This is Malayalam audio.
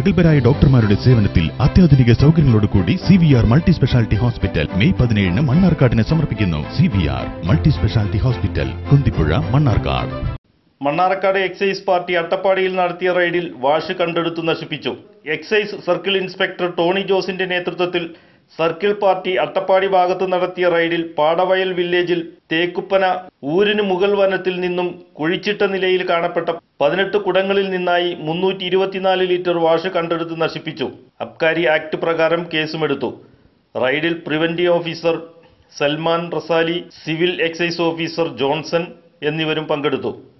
പ്രഗത്ഭരായ ഡോക്ടർമാരുടെ സേവനത്തിൽ അത്യാധുനിക സൗകര്യങ്ങളോടുകൂടി C V R multi speciality hospital May പതിനേഴിന് മണ്ണാർക്കാടിന് സമർപ്പിക്കുന്നു C V R multi speciality hospital Kunthipuzha Mannarkkad Mannarkkad excise party അട്ടപ്പാടിയിൽ നടത്തിയ റെയ്ഡിൽ വാഷ് കണ്ടെടുത്തു നശിപ്പിച്ചു എക്സൈസ് സർക്കിൾ ഇൻസ്പെക്ടർ ടോണി ജോസിന്റെ നേതൃത്വത്തിൽ സർക്കിൾ പാർട്ടി അട്ടപ്പാടി ഭാഗത്ത് നടത്തിയ റെയ്ഡിൽ പാടവയൽ വില്ലേജിൽ തേക്കുപ്പന ഊരിന് മുകൾ വനത്തിൽ നിന്നും കുഴിച്ചിട്ട നിലയിൽ കാണപ്പെട്ട പതിനെട്ട് കുടങ്ങളിൽ നിന്നായി മുന്നൂറ്റി ഇരുപത്തിനാല് ലിറ്റർ വാഷ് കണ്ടെടുത്ത് നശിപ്പിച്ചു അബ്കാരി ആക്ട് പ്രകാരം കേസുമെടുത്തു റെയ്ഡിൽ preventive officer Salman Rasali civil excise officer Johnson എന്നിവരും പങ്കെടുത്തു